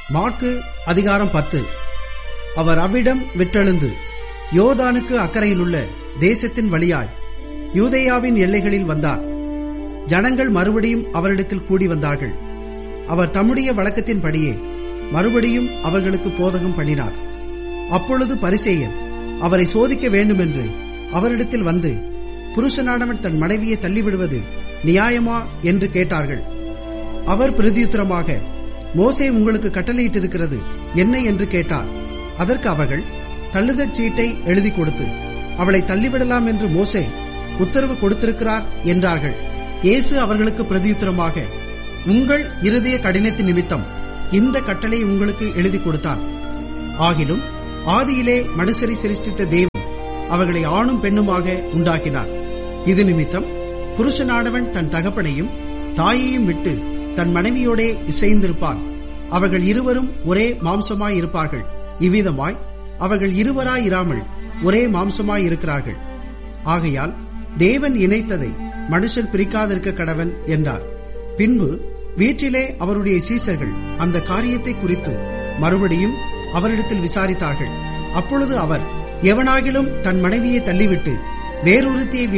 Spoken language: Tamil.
மாற்கு அதிகாரம் பத்து அவர் அவ்விடம் விட்டெழுந்து யோர்தானுக்கு அக்கறையிலுள்ள தேசத்தின் வழியாய் யூதேயாவின் எல்லைகளில் வந்தார் ஜனங்கள் மறுபடியும் அவரிடத்தில் கூடி வந்தார்கள் அவர் தம்முடைய வழக்கத்தின்படியே மறுபடியும் அவர்களுக்கு போதகம் பண்ணினார் அப்பொழுது பரிசேயர் அவரை சோதிக்க வேண்டுமென்று அவரிடத்தில் வந்து புருஷனானவன் தன் மனைவியை தள்ளிவிடுவது நியாயமா என்று கேட்டார்கள் அவர் பிரதியுத்தரமாக மோசே உங்களுக்கு கட்டளையிட்டிருக்கிறது என்ன என்று கேட்டார் அதற்கு அவர்கள் தள்ளுதற் சீட்டை எழுதி கொடுத்து அவளை தள்ளிவிடலாம் என்று மோசே உத்தரவு கொடுத்திருக்கிறார் என்றார்கள் இயேசு அவர்களுக்கு பிரதியுத்தரமாக உங்கள் இருதய கடினத்தின் நிமித்தம் இந்த கட்டளை உங்களுக்கு எழுதி கொடுத்தார் ஆகிலும் ஆதியிலே மனுஷரை சிருஷ்டித்த தேவன் அவர்களை ஆணும் பெண்ணுமாக உண்டாக்கினார் இது நிமித்தம் புருஷனானவன் தன் தகப்பனையும் தாயையும் விட்டு தன் மனைவியோடே இசைந்திருப்பான் அவர்கள் இருவரும் ஒரே மாம்சமாய் இருப்பார்கள் இவ்விதமாய் அவர்கள் இருவராயிராமல் ஒரே மாம்சமாய் இருக்கிறார்கள் ஆகையால் தேவன் இணைத்ததை மனுஷன் பிரிக்காதிருக்க கடவன் என்றார் பின்பு வீட்டிலே அவருடைய சீசர்கள் அந்த காரியத்தை குறித்து மறுபடியும் அவரிடத்தில் விசாரித்தார்கள் அப்பொழுது அவர் எவனாகிலும் தன் மனைவியை தள்ளிவிட்டு வேறொருத்தியை